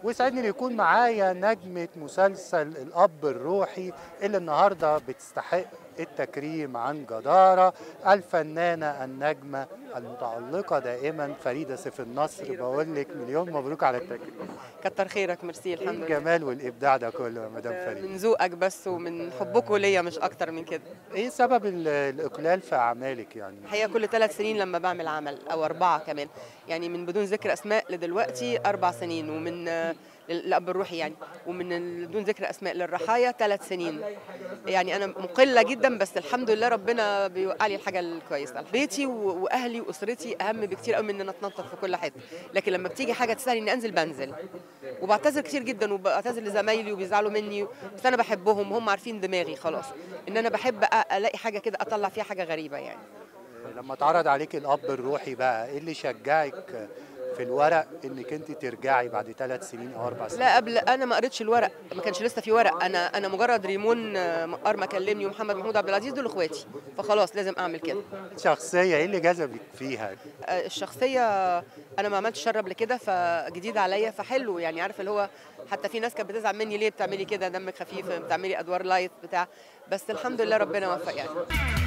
ويسعدني ان يكون معايا نجمه مسلسل الاب الروحي اللي النهارده بتستحق التكريم عن جداره الفنانه النجمه المتالقه دائما فريده سيف النصر بقول لك مليون مبروك على التكريم كتر خيرك ميرسي ايه الحمد لله الجمال والابداع ده كله يا مدام فريده من ذوقك بس ومن حبكم ليا مش اكتر من كده ايه سبب ال- الاقلال في اعمالك يعني الحقيقه كل ثلاث سنين لما بعمل عمل او اربعه كمان يعني من بدون ذكر اسماء لدلوقتي اربع سنين ومن آه، الاب الروحي يعني ومن ال- بدون ذكر اسماء للرحايا ثلاث سنين يعني انا مقله جدا بس الحمد لله ربنا بيوقع لي الحاجه الكويسه بيتي و- واهلي واسرتي اهم بكتير قوي من ان انا اتنطط في كل حته لكن لما بتيجي حاجه تسالني اني انزل بنزل وبعتذر كتير جدا وبعتذر لزمايلي وبيزعلوا مني بس انا بحبهم وهم عارفين دماغي خلاص ان انا بحب أ- الاقي حاجه كده اطلع فيها حاجه غريبه يعني لما اتعرض عليك الاب الروحي بقى ايه اللي شجعك في الورق انك انت ترجعي بعد ثلاث سنين او اربع سنين لا قبل انا ما قريتش الورق ما كانش لسه في ورق انا انا مجرد ريمون آه، مقر ما كلمني ومحمد محمود عبد العزيز دول اخواتي فخلاص لازم اعمل كده شخصيه ايه اللي جذبك فيها آه، الشخصيه انا ما عملتش شر قبل كده فجديد عليا فحلو يعني عارف اللي هو حتى في ناس كانت بتزعل مني ليه بتعملي كده دمك خفيف بتعملي ادوار لايت بتاع بس الحمد لله ربنا وفق يعني